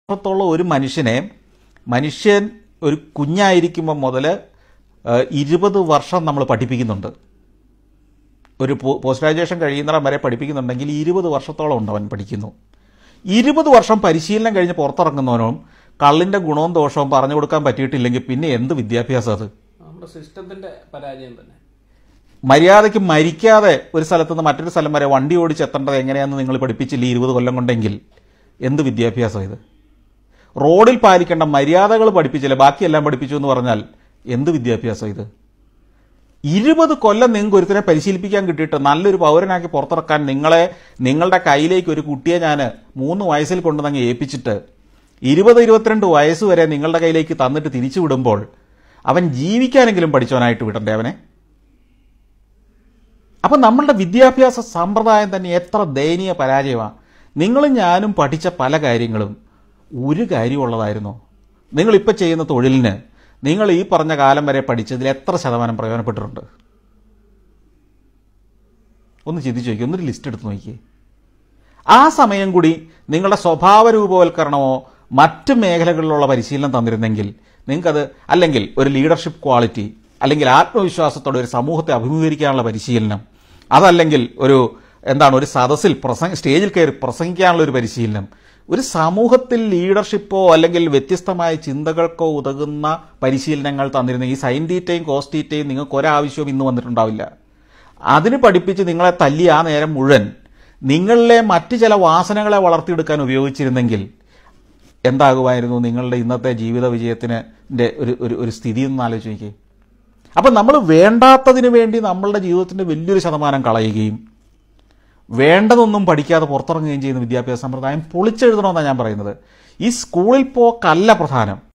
ത്തോളം ഒരു മനുഷ്യനെ മനുഷ്യൻ ഒരു കുഞ്ഞായിരിക്കുമ്പോൾ മുതൽ ഇരുപത് വർഷം നമ്മൾ പഠിപ്പിക്കുന്നുണ്ട് ഒരു പോ- പോസ്റ്റ് ഗ്രാജുവേഷൻ കഴിയുന്നിടം വരെ പഠിപ്പിക്കുന്നുണ്ടെങ്കിൽ ഇരുപത് വർഷത്തോളം ഉണ്ട് അവൻ പഠിക്കുന്നു ഇരുപത് വർഷം പരിശീലനം കഴിഞ്ഞ് പുറത്തിറങ്ങുന്നവനും കള്ളിന്റെ ഗുണവും ദോഷവും പറഞ്ഞു കൊടുക്കാൻ പറ്റിയിട്ടില്ലെങ്കിൽ പിന്നെ എന്ത് വിദ്യാഭ്യാസം അത് നമ്മുടെ സിസ്റ്റത്തിന്റെ പരാജയം തന്നെ മര്യാദയ്ക്ക് മരിക്കാതെ ഒരു സ്ഥലത്ത് നിന്ന് മറ്റൊരു സ്ഥലം വരെ വണ്ടി ഓടിച്ച് എത്തേണ്ടത് എങ്ങനെയാണെന്ന് നിങ്ങൾ പഠിപ്പിച്ചില്ല ഈ ഇരുപത് കൊല്ലം കൊണ്ടെങ്കിൽ എന്ത് വിദ്യാഭ്യാസം ഇത് റോഡിൽ പാലിക്കേണ്ട മര്യാദകൾ പഠിപ്പിച്ചില്ല ബാക്കിയെല്ലാം പഠിപ്പിച്ചു എന്ന് പറഞ്ഞാൽ എന്ത് വിദ്യാഭ്യാസം ഇത് ഇരുപത് കൊല്ലം നിങ്ങൾക്ക് ഒരുത്തരെ പരിശീലിപ്പിക്കാൻ കിട്ടിയിട്ട് നല്ലൊരു പൗരനാക്കി പുറത്തിറക്കാൻ നിങ്ങളെ നിങ്ങളുടെ കയ്യിലേക്ക് ഒരു കുട്ടിയെ ഞാൻ മൂന്ന് വയസ്സിൽ കൊണ്ടുവന്നങ്ങ് ഏൽപ്പിച്ചിട്ട് ഇരുപത് ഇരുപത്തിരണ്ട് വയസ്സ് വരെ നിങ്ങളുടെ കയ്യിലേക്ക് തന്നിട്ട് തിരിച്ചു വിടുമ്പോൾ അവൻ ജീവിക്കാനെങ്കിലും പഠിച്ചവനായിട്ട് വിടണ്ടേ അവനെ അപ്പം നമ്മളുടെ വിദ്യാഭ്യാസ സമ്പ്രദായം തന്നെ എത്ര ദയനീയ പരാജയമാണ് നിങ്ങളും ഞാനും പഠിച്ച പല കാര്യങ്ങളും ഒരു കാര്യമുള്ളതായിരുന്നോ നിങ്ങളിപ്പോൾ ചെയ്യുന്ന തൊഴിലിന് നിങ്ങൾ ഈ പറഞ്ഞ കാലം വരെ പഠിച്ചതിൽ എത്ര ശതമാനം പ്രയോജനപ്പെട്ടിട്ടുണ്ട് ഒന്ന് ചിന്തിച്ച് നോക്കി ഒന്നൊരു ലിസ്റ്റ് എടുത്ത് നോക്കിയേ ആ സമയം കൂടി നിങ്ങളുടെ സ്വഭാവ രൂപവൽക്കരണമോ മറ്റ് മേഖലകളിലുള്ള പരിശീലനം തന്നിരുന്നെങ്കിൽ നിങ്ങൾക്കത് അല്ലെങ്കിൽ ഒരു ലീഡർഷിപ്പ് ക്വാളിറ്റി അല്ലെങ്കിൽ ആത്മവിശ്വാസത്തോടെ ഒരു സമൂഹത്തെ അഭിമുഖീകരിക്കാനുള്ള പരിശീലനം അതല്ലെങ്കിൽ ഒരു എന്താണ് ഒരു സദസ്സിൽ പ്രസംഗ സ്റ്റേജിൽ കയറി പ്രസംഗിക്കാനുള്ള ഒരു പരിശീലനം ഒരു സമൂഹത്തിൽ ലീഡർഷിപ്പോ അല്ലെങ്കിൽ വ്യത്യസ്തമായ ചിന്തകൾക്കോ ഉതകുന്ന പരിശീലനങ്ങൾ തന്നിരുന്ന ഈ സൈൻ തീറ്റയും കോസ്റ്റ് തീറ്റയും നിങ്ങൾക്ക് ഒരാവശ്യവും ഇന്ന് വന്നിട്ടുണ്ടാവില്ല അതിന് പഠിപ്പിച്ച് നിങ്ങളെ തല്ലി ആ നേരം മുഴുവൻ നിങ്ങളിലെ മറ്റ് ചില വാസനകളെ വളർത്തിയെടുക്കാൻ ഉപയോഗിച്ചിരുന്നെങ്കിൽ എന്താകുമായിരുന്നു നിങ്ങളുടെ ഇന്നത്തെ ജീവിത വിജയത്തിന് ന്റെ ഒരു ഒരു ഒരു സ്ഥിതി എന്ന് ആലോചിച്ച് നോക്കിയേ അപ്പം നമ്മൾ വേണ്ടാത്തതിന് വേണ്ടി നമ്മളുടെ ജീവിതത്തിൻ്റെ വലിയൊരു ശതമാനം കളയുകയും വേണ്ടതൊന്നും പഠിക്കാതെ പുറത്തിറങ്ങുകയും ചെയ്യുന്ന വിദ്യാഭ്യാസ സമ്പ്രദായം പൊളിച്ചെഴുതണമെന്നാണ് ഞാൻ പറയുന്നത് ഈ സ്കൂളിൽ പോക്കല്ല പ്രധാനം